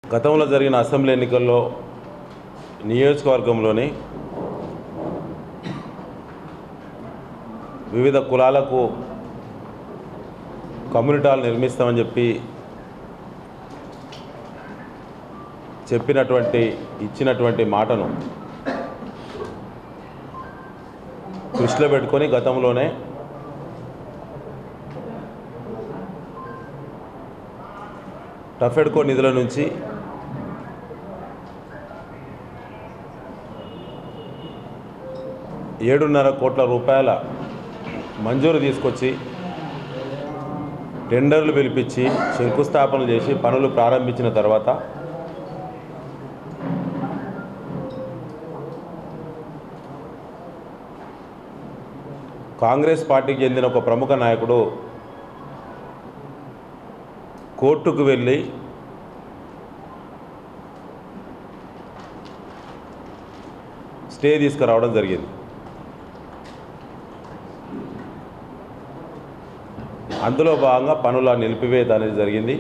గతంలో జరిగిన అసెంబ్లీ ఎన్నికల్లో నియోజకవర్గంలోని వివిధ కులాలకు కమ్యూనిటాలు నిర్మిస్తామని చెప్పి చెప్పినటువంటి ఇచ్చినటువంటి మాటను దృష్టిలో పెట్టుకొని గతంలోనే టఫెడ్కో నిధుల నుంచి ఏడున్నర కోట్ల రూపాయల మంజూరు తీసుకొచ్చి టెండర్లు పిలిపించి శంకుస్థాపనలు చేసి పనులు ప్రారంభించిన తర్వాత కాంగ్రెస్ పార్టీకి చెందిన ఒక ప్రముఖ నాయకుడు కోర్టుకు వెళ్ళి స్టే తీసుకురావడం జరిగింది అందులో భాగంగా పనుల నిలిపివేత అనేది జరిగింది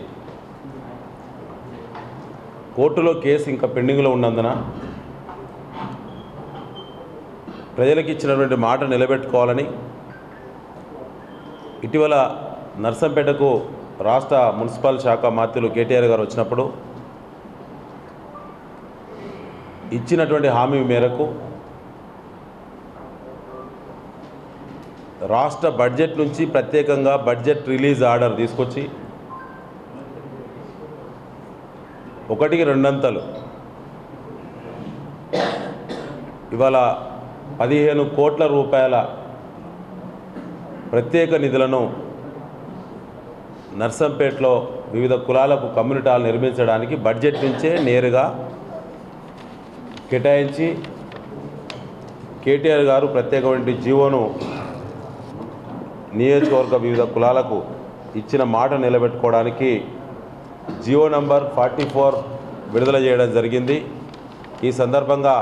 కోర్టులో కేసు ఇంకా పెండింగ్లో ఉన్నందున ప్రజలకు ఇచ్చినటువంటి మాట నిలబెట్టుకోవాలని ఇటీవల నర్సంపేటకు రాష్ట్ర మున్సిపల్ శాఖ మంత్రులు కేటీఆర్ గారు వచ్చినప్పుడు ఇచ్చినటువంటి హామీ మేరకు రాష్ట్ర బడ్జెట్ నుంచి ప్రత్యేకంగా బడ్జెట్ రిలీజ్ ఆర్డర్ తీసుకొచ్చి ఒకటికి రెండంతలు ఇవాళ పదిహేను కోట్ల రూపాయల ప్రత్యేక నిధులను నర్సంపేటలో వివిధ కులాలకు కమ్యూనిటాలు నిర్మించడానికి బడ్జెట్ నుంచే నేరుగా కేటాయించి కేటీఆర్ గారు ప్రత్యేకమైన జీవోను నియోజకవర్గ వివిధ కులాలకు ఇచ్చిన మాట నిలబెట్టుకోవడానికి జియో నంబర్ ఫార్టీ ఫోర్ విడుదల చేయడం జరిగింది ఈ సందర్భంగా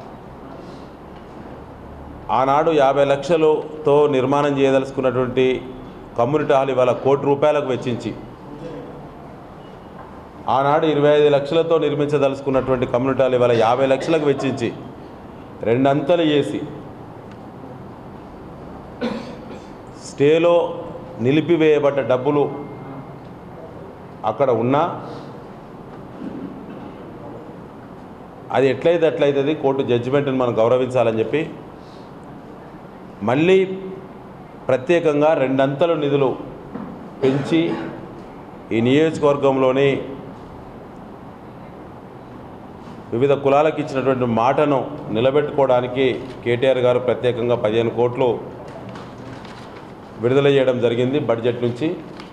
ఆనాడు యాభై లక్షలతో నిర్మాణం చేయదలుచుకున్నటువంటి కమ్యూనిటీ హాల్ ఇవాళ కోటి రూపాయలకు వెచ్చించి ఆనాడు ఇరవై ఐదు లక్షలతో నిర్మించదలుచుకున్నటువంటి కమ్యూనిటీ హాల్ ఇవాళ యాభై లక్షలకు వెచ్చించి రెండంతలు చేసి స్టేలో నిలిపివేయబడ్డ డబ్బులు అక్కడ ఉన్నా అది ఎట్లయితే ఎట్లయితుంది కోర్టు జడ్జిమెంట్ని మనం గౌరవించాలని చెప్పి మళ్ళీ ప్రత్యేకంగా రెండంతలు నిధులు పెంచి ఈ నియోజకవర్గంలోని వివిధ కులాలకు ఇచ్చినటువంటి మాటను నిలబెట్టుకోవడానికి కేటీఆర్ గారు ప్రత్యేకంగా పదిహేను కోట్లు విడుదల చేయడం జరిగింది బడ్జెట్ నుంచి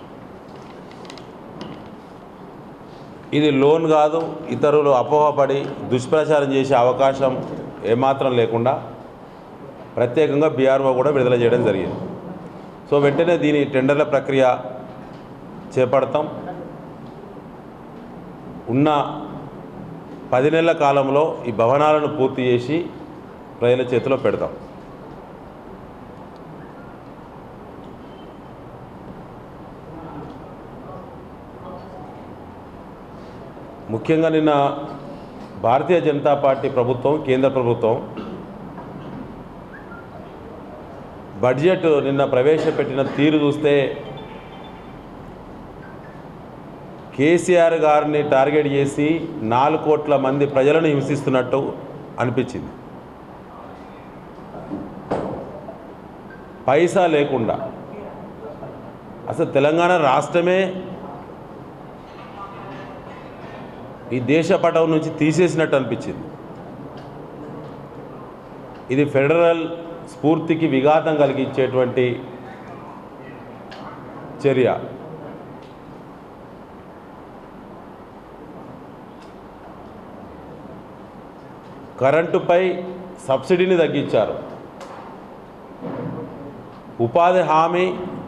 ఇది లోన్ కాదు ఇతరులు అపోహపడి దుష్ప్రచారం చేసే అవకాశం ఏమాత్రం లేకుండా ప్రత్యేకంగా బీఆర్ఓ కూడా విడుదల చేయడం జరిగింది సో వెంటనే దీని టెండర్ల ప్రక్రియ చేపడతాం ఉన్న పది నెలల కాలంలో ఈ భవనాలను పూర్తి చేసి ప్రజల చేతిలో పెడతాం ముఖ్యంగా నిన్న భారతీయ జనతా పార్టీ ప్రభుత్వం కేంద్ర ప్రభుత్వం బడ్జెట్ నిన్న ప్రవేశపెట్టిన తీరు చూస్తే కేసీఆర్ గారిని టార్గెట్ చేసి నాలుగు కోట్ల మంది ప్రజలను హింసిస్తున్నట్టు అనిపించింది పైసా లేకుండా అసలు తెలంగాణ రాష్ట్రమే ఈ దేశ పటం నుంచి తీసేసినట్టు అనిపించింది ఇది ఫెడరల్ స్ఫూర్తికి విఘాతం కలిగించేటువంటి చర్య కరెంటుపై సబ్సిడీని తగ్గించారు ఉపాధి హామీ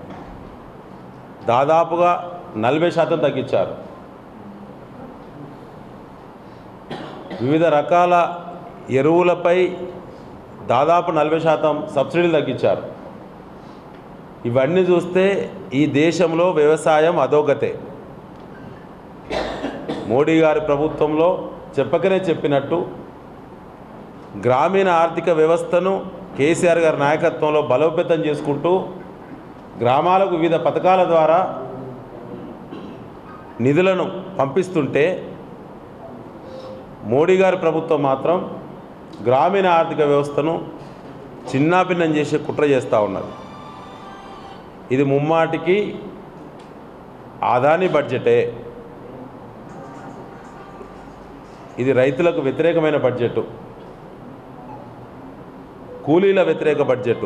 దాదాపుగా నలభై శాతం తగ్గించారు వివిధ రకాల ఎరువులపై దాదాపు నలభై శాతం సబ్సిడీలు తగ్గించారు ఇవన్నీ చూస్తే ఈ దేశంలో వ్యవసాయం అధోగతే మోడీ గారి ప్రభుత్వంలో చెప్పకనే చెప్పినట్టు గ్రామీణ ఆర్థిక వ్యవస్థను కేసీఆర్ గారి నాయకత్వంలో బలోపేతం చేసుకుంటూ గ్రామాలకు వివిధ పథకాల ద్వారా నిధులను పంపిస్తుంటే మోడీ గారి ప్రభుత్వం మాత్రం గ్రామీణ ఆర్థిక వ్యవస్థను చిన్నాభిన్నం చేసే కుట్ర చేస్తూ ఉన్నది ఇది ముమ్మాటికి ఆదాని బడ్జెటే ఇది రైతులకు వ్యతిరేకమైన బడ్జెట్ కూలీల వ్యతిరేక బడ్జెట్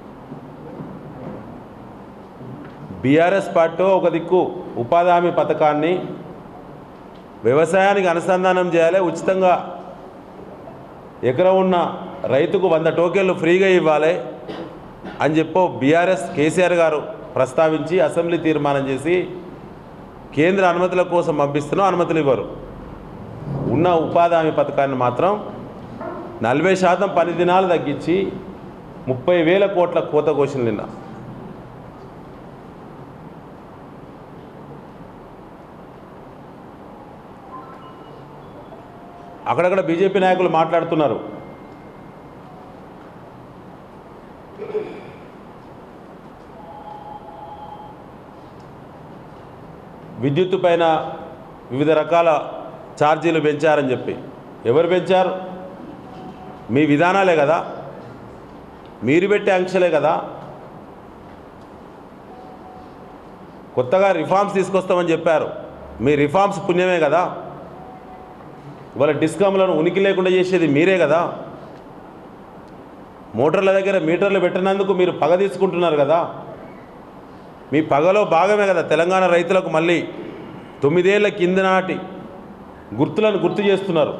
బీఆర్ఎస్ పార్టీ ఒక దిక్కు ఉపాధి హామీ పథకాన్ని వ్యవసాయానికి అనుసంధానం చేయాలి ఉచితంగా ఎకరం ఉన్న రైతుకు వంద టోకెన్లు ఫ్రీగా ఇవ్వాలి అని చెప్పో బీఆర్ఎస్ కేసీఆర్ గారు ప్రస్తావించి అసెంబ్లీ తీర్మానం చేసి కేంద్ర అనుమతుల కోసం పంపిస్తున్నాం అనుమతులు ఇవ్వరు ఉన్న ఉపాధి హామీ పథకాన్ని మాత్రం నలభై శాతం పని దినాలు తగ్గించి ముప్పై వేల కోట్ల కోత కోసిన నిన్న అక్కడక్కడ బీజేపీ నాయకులు మాట్లాడుతున్నారు విద్యుత్తు పైన వివిధ రకాల ఛార్జీలు పెంచారని చెప్పి ఎవరు పెంచారు మీ విధానాలే కదా మీరు పెట్టే ఆంక్షలే కదా కొత్తగా రిఫార్మ్స్ తీసుకొస్తామని చెప్పారు మీ రిఫార్మ్స్ పుణ్యమే కదా ఇవాళ డిస్కమ్లను ఉనికి లేకుండా చేసేది మీరే కదా మోటార్ల దగ్గర మీటర్లు పెట్టినందుకు మీరు పగ తీసుకుంటున్నారు కదా మీ పగలో భాగమే కదా తెలంగాణ రైతులకు మళ్ళీ తొమ్మిదేళ్ల కింద నాటి గుర్తులను గుర్తు చేస్తున్నారు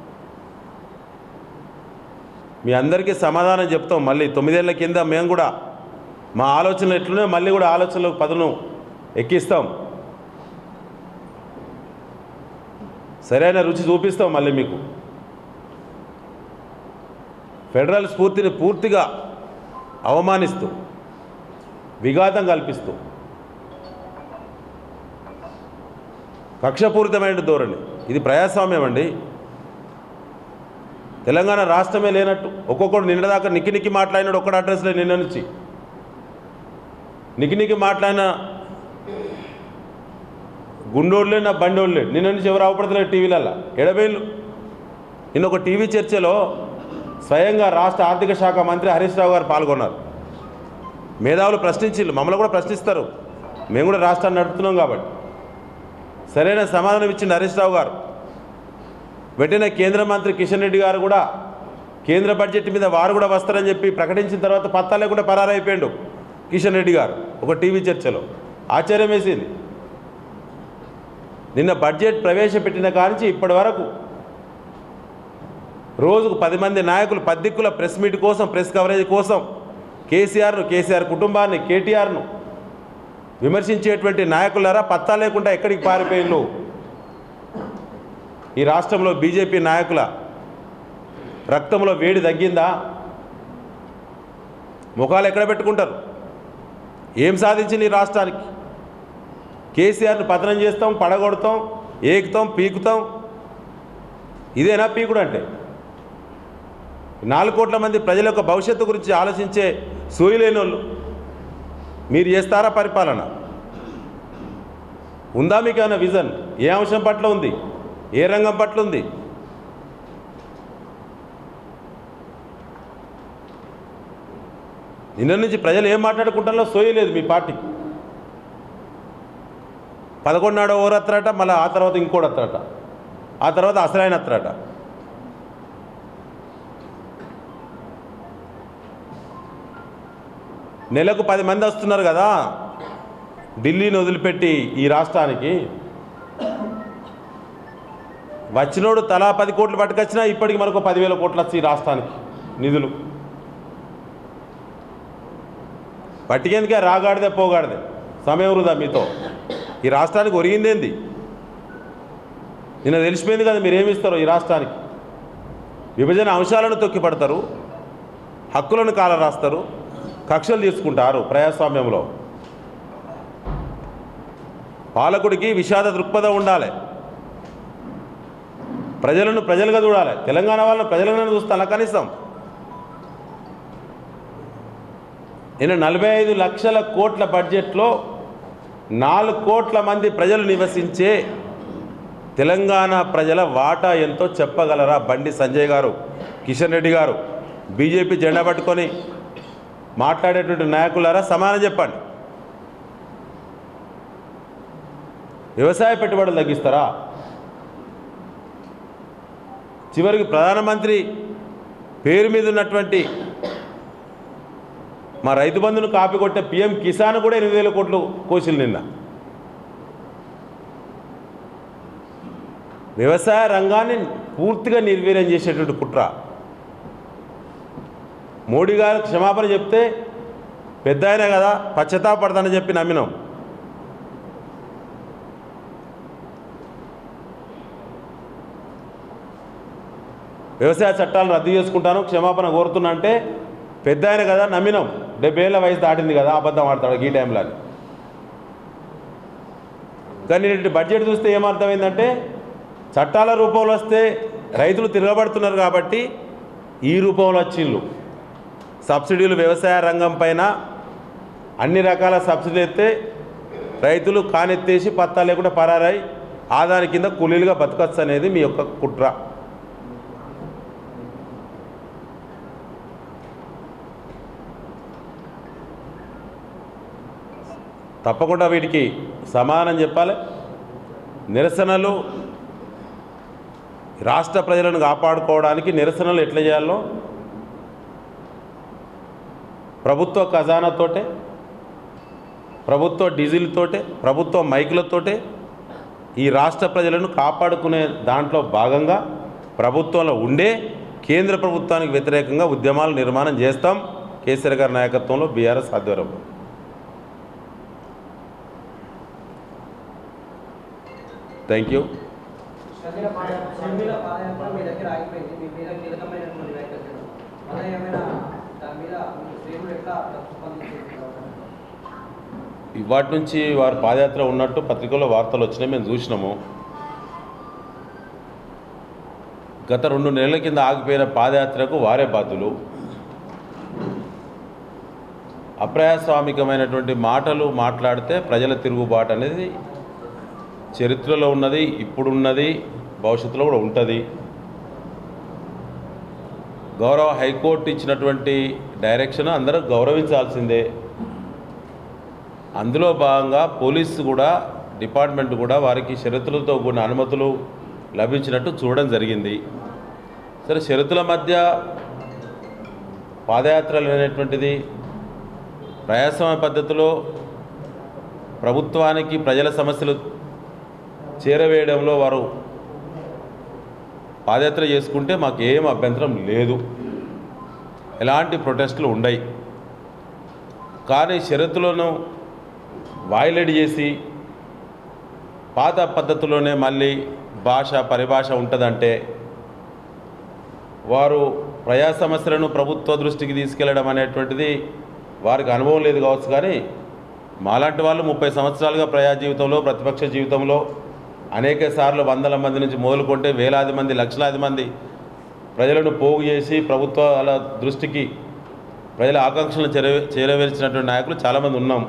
మీ అందరికీ సమాధానం చెప్తాం మళ్ళీ తొమ్మిదేళ్ల కింద మేము కూడా మా ఆలోచనలు ఎట్లున్నాయో మళ్ళీ కూడా ఆలోచనలు పదును ఎక్కిస్తాం సరైన రుచి చూపిస్తాం మళ్ళీ మీకు ఫెడరల్ స్ఫూర్తిని పూర్తిగా అవమానిస్తూ విఘాతం కల్పిస్తూ కక్షపూరితమైన ధోరణి ఇది ప్రజాస్వామ్యం అండి తెలంగాణ రాష్ట్రమే లేనట్టు ఒక్కొక్కడు నిన్నదాకా నిక్కి నిక్కి మాట్లాడినాడు ఒక్కడు అడ్రస్లో నిన్న నుంచి నిక్కి నిక్కి మాట్లాడిన గుండోళ్ళే నా బండోళ్ళే నిన్న నుంచి ఎవరు అవపడతలేదు టీవీలల్లో ఎడబేళ్ళు నిన్న ఒక టీవీ చర్చలో స్వయంగా రాష్ట్ర ఆర్థిక శాఖ మంత్రి హరీష్ రావు గారు పాల్గొన్నారు మేధావులు ప్రశ్నించిల్లు మమ్మల్ని కూడా ప్రశ్నిస్తారు మేము కూడా రాష్ట్రాన్ని నడుపుతున్నాం కాబట్టి సరైన సమాధానం ఇచ్చింది హరీష్ రావు గారు వెంటనే కేంద్ర మంత్రి కిషన్ రెడ్డి గారు కూడా కేంద్ర బడ్జెట్ మీద వారు కూడా వస్తారని చెప్పి ప్రకటించిన తర్వాత పత్తా లేకుండా పరారైపోయాడు కిషన్ రెడ్డి గారు ఒక టీవీ చర్చలో ఆశ్చర్యం వేసింది నిన్న బడ్జెట్ ప్రవేశపెట్టిన కానించి ఇప్పటి వరకు రోజుకు పది మంది నాయకులు పద్దిక్కుల ప్రెస్ మీట్ కోసం ప్రెస్ కవరేజ్ కోసం కేసీఆర్ను కేసీఆర్ కుటుంబాన్ని కేటీఆర్ను విమర్శించేటువంటి నాయకులారా పత్తా లేకుండా ఎక్కడికి పారిపోయిళ్ళు ఈ రాష్ట్రంలో బీజేపీ నాయకుల రక్తంలో వేడి తగ్గిందా ముఖాలు ఎక్కడ పెట్టుకుంటారు ఏం సాధించింది ఈ రాష్ట్రానికి కేసీఆర్ను పతనం చేస్తాం పడగొడతాం ఏకుతాం పీకుతాం ఇదేనా పీకుడు అంటే నాలుగు కోట్ల మంది ప్రజల యొక్క భవిష్యత్తు గురించి ఆలోచించే సూయలేని వాళ్ళు మీరు చేస్తారా పరిపాలన ఉందా మీకు ఏమైనా విజన్ ఏ అంశం పట్ల ఉంది ఏ రంగం పట్ల ఉంది నిన్న నుంచి ప్రజలు ఏం మాట్లాడుకుంటారో సోయలేదు మీ పార్టీకి పదకొండునాడో ఓరు అత్తరట మళ్ళీ ఆ తర్వాత ఇంకోటి అత్తరట ఆ తర్వాత అసలైన అత్తరట నెలకు పది మంది వస్తున్నారు కదా ఢిల్లీని వదిలిపెట్టి ఈ రాష్ట్రానికి వచ్చినోడు తలా పది కోట్లు పట్టుకొచ్చినా ఇప్పటికి మనకు పదివేల కోట్లు వచ్చి ఈ రాష్ట్రానికి నిధులు పట్టికేందుకే రాగాడిదే పోగాడిదే సమయం వృధా మీతో ఈ రాష్ట్రానికి ఒరిగిందేంది నిన్న తెలిసిపోయింది కదా మీరు ఏమి ఇస్తారో ఈ రాష్ట్రానికి విభజన అంశాలను తొక్కిపడతారు హక్కులను కాల రాస్తారు కక్షలు తీసుకుంటారు ప్రజాస్వామ్యంలో పాలకుడికి విషాద దృక్పథం ఉండాలి ప్రజలను ప్రజలుగా చూడాలి తెలంగాణ వాళ్ళని ప్రజలుగానే చూస్తాను కనీసం నేను నలభై ఐదు లక్షల కోట్ల బడ్జెట్లో నాలుగు కోట్ల మంది ప్రజలు నివసించే తెలంగాణ ప్రజల వాటా ఎంతో చెప్పగలరా బండి సంజయ్ గారు కిషన్ రెడ్డి గారు బీజేపీ జెండా పట్టుకొని మాట్లాడేటువంటి నాయకులారా సమానం చెప్పండి వ్యవసాయ పెట్టుబడులు తగ్గిస్తారా చివరికి ప్రధానమంత్రి పేరు మీద ఉన్నటువంటి మా రైతు బంధును కాపీ కొట్టే పిఎం కిసాన్ కూడా ఎనిమిది వేల కోట్లు కోసిలు నిన్న వ్యవసాయ రంగాన్ని పూర్తిగా నిర్వీర్యం చేసేటువంటి కుట్ర మోడీ గారు క్షమాపణ చెప్తే పెద్ద ఆయన కదా పశ్చాత్తాపడతానని చెప్పి నమ్మినాం వ్యవసాయ చట్టాలను రద్దు చేసుకుంటాను క్షమాపణ కోరుతున్నా అంటే పెద్ద ఆయన కదా నమ్మినాం డెబ్బై ఏళ్ళ వయసు దాటింది కదా అబద్ధం ఆడతాడు ఈ టైంలో అని. కానీ నేటి బడ్జెట్ చూస్తే ఏమర్థమైందంటే చట్టాల రూపంలో వస్తే రైతులు తిరగబడుతున్నారు కాబట్టి ఈ రూపంలో వచ్చిండ్లు సబ్సిడీలు వ్యవసాయ రంగం పైన అన్ని రకాల సబ్సిడీలు ఎత్తే రైతులు కానెత్తేసి పత్తా లేకుండా పరారై ఆదాని కింద కూలీలుగా బతకచ్చు అనేది మీ యొక్క కుట్ర తప్పకుండా వీటికి సమాధానం చెప్పాలి నిరసనలు రాష్ట్ర ప్రజలను కాపాడుకోవడానికి నిరసనలు ఎట్లా చేయాలో ప్రభుత్వ ఖజానాతోటే ప్రభుత్వ డీజిల్తోటే ప్రభుత్వ మైకులతోటే ఈ రాష్ట్ర ప్రజలను కాపాడుకునే దాంట్లో భాగంగా ప్రభుత్వంలో ఉండే కేంద్ర ప్రభుత్వానికి వ్యతిరేకంగా ఉద్యమాలు నిర్మాణం చేస్తాం కేసీఆర్ గారి నాయకత్వంలో బీఆర్ఎస్ ఆధ్వర్యం థ్యాంక్ యూ షర్మిల పాదయాత్ర షర్మిల పాదయాత్ర మీ దగ్గర ఆగిపోయింది మీ మీద కీలకమైనటువంటి వ్యాఖ్యలు మళ్ళీ ఏమైనా దాని మీద మీ శ్రేణులు ఎట్లా స్పందించారు వాటి నుంచి వారు పాదయాత్ర ఉన్నట్టు పత్రికల్లో వార్తలు వచ్చినాయి మేము చూసినాము గత రెండు నెలల కింద ఆగిపోయిన పాదయాత్రకు వారే బాధ్యులు అప్రజాస్వామికమైనటువంటి మాటలు మాట్లాడితే ప్రజల తిరుగుబాటు అనేది చరిత్రలో ఉన్నది ఇప్పుడున్నది భవిష్యత్తులో కూడా ఉంటుంది గౌరవ హైకోర్టు ఇచ్చినటువంటి డైరెక్షన్ అందరూ గౌరవించాల్సిందే అందులో భాగంగా పోలీసు కూడా డిపార్ట్మెంట్ కూడా వారికి షరతులతో కూడిన అనుమతులు లభించినట్టు చూడడం జరిగింది సరే షరతుల మధ్య పాదయాత్రలు అనేటువంటిది ప్రయాసమైన పద్ధతిలో ప్రభుత్వానికి ప్రజల సమస్యలు చేరవేయడంలో వారు పాదయాత్ర చేసుకుంటే మాకు ఏం అభ్యంతరం లేదు ఎలాంటి ప్రొటెస్టులు ఉండయి కానీ షరతులను వాయిలేట్ చేసి పాత పద్ధతిలోనే మళ్ళీ భాష పరిభాష ఉంటుందంటే వారు ప్రజా సమస్యలను ప్రభుత్వ దృష్టికి తీసుకెళ్లడం అనేటువంటిది వారికి అనుభవం లేదు కావచ్చు కానీ మాలాంటి వాళ్ళు ముప్పై సంవత్సరాలుగా ప్రజా జీవితంలో ప్రతిపక్ష జీవితంలో అనేక సార్లు వందల మంది నుంచి మొదలుకొంటే వేలాది మంది లక్షలాది మంది ప్రజలను పోగు చేసి ప్రభుత్వాల దృష్టికి ప్రజల ఆకాంక్షలను చేర చేరవేర్చినటువంటి నాయకులు చాలామంది ఉన్నాం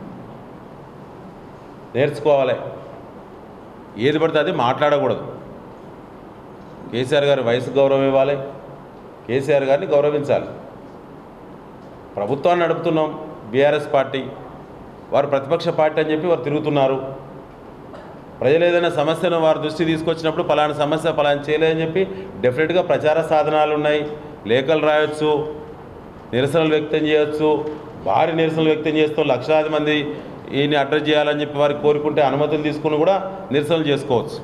నేర్చుకోవాలి ఏది పడితే అది మాట్లాడకూడదు కేసీఆర్ గారి వయసు గౌరవం ఇవ్వాలి కేసీఆర్ గారిని గౌరవించాలి ప్రభుత్వాన్ని నడుపుతున్నాం బీఆర్ఎస్ పార్టీ వారు ప్రతిపక్ష పార్టీ అని చెప్పి వారు తిరుగుతున్నారు ప్రజలు ఏదైనా సమస్యను వారి దృష్టి తీసుకొచ్చినప్పుడు పలానా సమస్య పలానా చేయలేదని చెప్పి డెఫినెట్గా ప్రచార సాధనాలు ఉన్నాయి లేఖలు రాయొచ్చు నిరసనలు వ్యక్తం చేయొచ్చు భారీ నిరసనలు వ్యక్తం చేస్తూ లక్షలాది మంది ఈయన్ని అడ్రస్ చేయాలని చెప్పి వారికి కోరుకుంటే అనుమతులు తీసుకుని కూడా నిరసనలు చేసుకోవచ్చు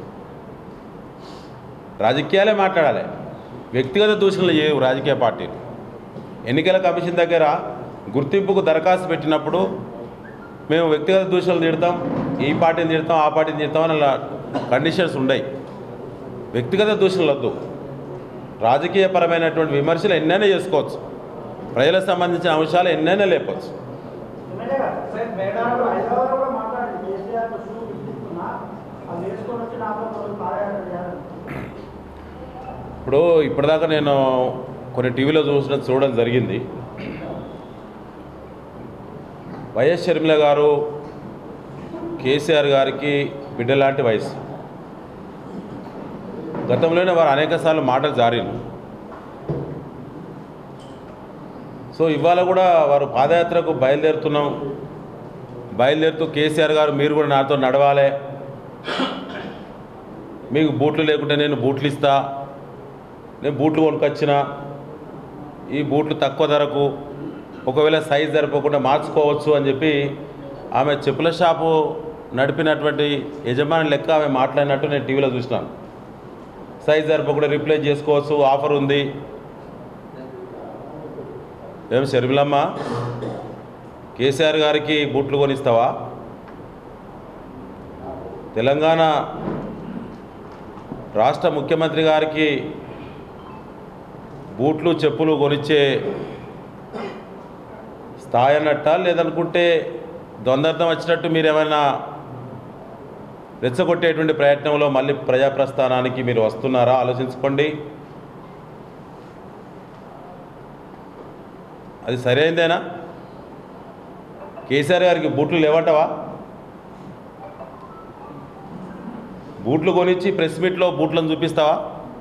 రాజకీయాలే మాట్లాడాలి వ్యక్తిగత దూషణలు చేయవు రాజకీయ పార్టీలు ఎన్నికల కమిషన్ దగ్గర గుర్తింపుకు దరఖాస్తు పెట్టినప్పుడు మేము వ్యక్తిగత దూషణలు తిడతాం ఈ పార్టీని తిడతాం ఆ పార్టీని తిడతాం అని అలా కండిషన్స్ ఉన్నాయి వ్యక్తిగత దూషణలు వద్దు రాజకీయపరమైనటువంటి విమర్శలు ఎన్నైనా చేసుకోవచ్చు ప్రజలకు సంబంధించిన అంశాలు ఎన్నైనా లేపవచ్చు ఎమ్మెల్యే గారు, సార్ మేడారం హైదరాబాద్ కూడా మాట్లాడి కేసీఆర్ షూ ఇస్తున్నా అది వేసుకొని వచ్చి నాతో పాటు పాదయాత్ర చేయాలని ఇప్పుడు ఇప్పటిదాకా నేను కొన్ని టీవీలో చూసిన చూడడం జరిగింది వైఎస్ షర్మిల గారు కేసీఆర్ గారికి బిడ్డలాంటి వయసు గతంలోనే వారు అనేక సార్లు మాటలు జారీను సో ఇవాళ కూడా వారు పాదయాత్రకు బయలుదేరుతున్నాం బయలుదేరుతూ కేసీఆర్ గారు మీరు కూడా నాతో నడవాలి మీకు బూట్లు లేకుంటే నేను బూట్లు ఇస్తా నేను బూట్లు కొనుకొచ్చిన ఈ బూట్లు తక్కువ ధరకు ఒకవేళ సైజ్ సరిపోకుండా మార్చుకోవచ్చు అని చెప్పి ఆమె చెప్పుల షాపు నడిపినటువంటి యజమాని లెక్క ఆమె మాట్లాడినట్టు నేను టీవీలో చూసినాను సైజ్ సరిపోకుండా రిప్లేస్ చేసుకోవచ్చు ఆఫర్ ఉంది ఏం షర్మిలమ్మ కేసీఆర్ గారికి బూట్లు కొనిస్తావా తెలంగాణ రాష్ట్ర ముఖ్యమంత్రి గారికి బూట్లు చెప్పులు కొనిచ్చే స్థాయి అన్నట్ట లేదనుకుంటే దొందర్థం వచ్చినట్టు మీరు ఏమైనా రెచ్చగొట్టేటువంటి ప్రయత్నంలో మళ్ళీ ప్రజాప్రస్థానానికి మీరు వస్తున్నారా ఆలోచించుకోండి అది సరైందేనా కేసీఆర్ గారికి బూట్లు లేవంటవా బూట్లు కొనిచ్చి ప్రెస్ మీట్లో బూట్లను చూపిస్తావా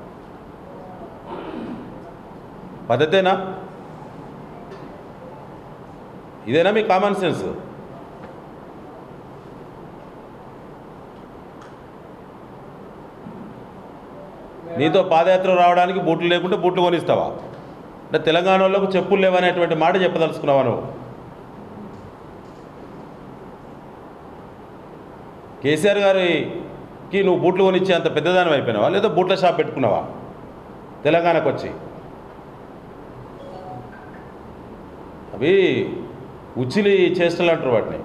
పద్ధతేనా ఇదేనా మీ కామన్ సెన్స్ నీతో పాదయాత్ర రావడానికి బూట్లు లేకుంటే బూట్లు కొనిస్తావా అంటే తెలంగాణ వాళ్ళకు చెప్పులు లేవనేటువంటి మాట చెప్పదలుచుకున్నావా నువ్వు కేసీఆర్ గారికి నువ్వు బూట్లు కొనిచ్చే అంత పెద్దదానం అయిపోయినావా లేదా బూట్ల షాప్ పెట్టుకున్నావా తెలంగాణకు వచ్చి అవి ఉచ్చిలి చేష్టలు అంటారు వాటిని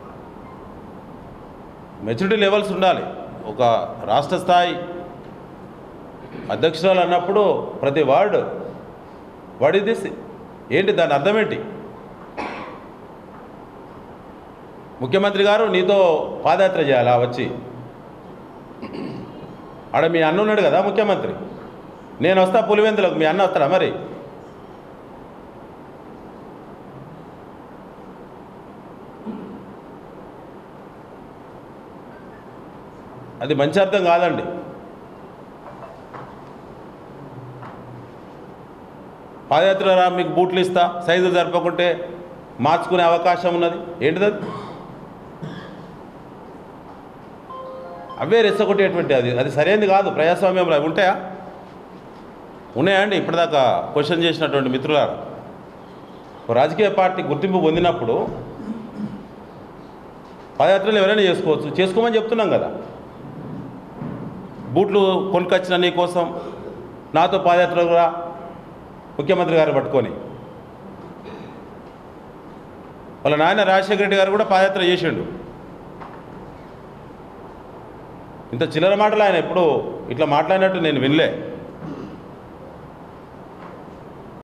మెచ్యూరిటీ లెవెల్స్ ఉండాలి ఒక రాష్ట్ర స్థాయి అధ్యక్షురాలు అన్నప్పుడు ప్రతి వార్డు వాట్ ఇస్ దిస్ ఏంటి దాని అర్థం ఏంటి ముఖ్యమంత్రి గారు నీతో పాదయాత్ర చేయాలా వచ్చి ఆడ మీ అన్న ఉన్నాడు కదా ముఖ్యమంత్రి నేను వస్తా పులివెందులకు మీ అన్న వస్తాడా మరి అది మంచి అర్థం కాదండి పాదయాత్ర రా మీకు బూట్లు ఇస్తా సైజు జరపకుంటే మార్చుకునే అవకాశం ఉన్నది ఏంటిది అది అవే రెచ్చగొట్టేటువంటి అది అది సరైనది కాదు ప్రజాస్వామ్యంలో అవి ఉంటాయా ఉన్నాయండి ఇప్పటిదాకా క్వశ్చన్ చేసినటువంటి మిత్రులారా ఒక రాజకీయ పార్టీ గుర్తింపు పొందినప్పుడు పాదయాత్రలు ఎవరైనా చేసుకోవచ్చు చేసుకోమని చెప్తున్నాం కదా బూట్లు కొనుకొచ్చిన నీ కోసం నాతో పాదయాత్రకు రా ముఖ్యమంత్రి గారు పట్టుకొని వాళ్ళ నాయన రాజశేఖర రెడ్డి గారు కూడా పాదయాత్ర చేసిండు ఇంత చిల్లర మాటలు ఆయన ఎప్పుడు ఇట్లా మాట్లాడినట్టు నేను వినలే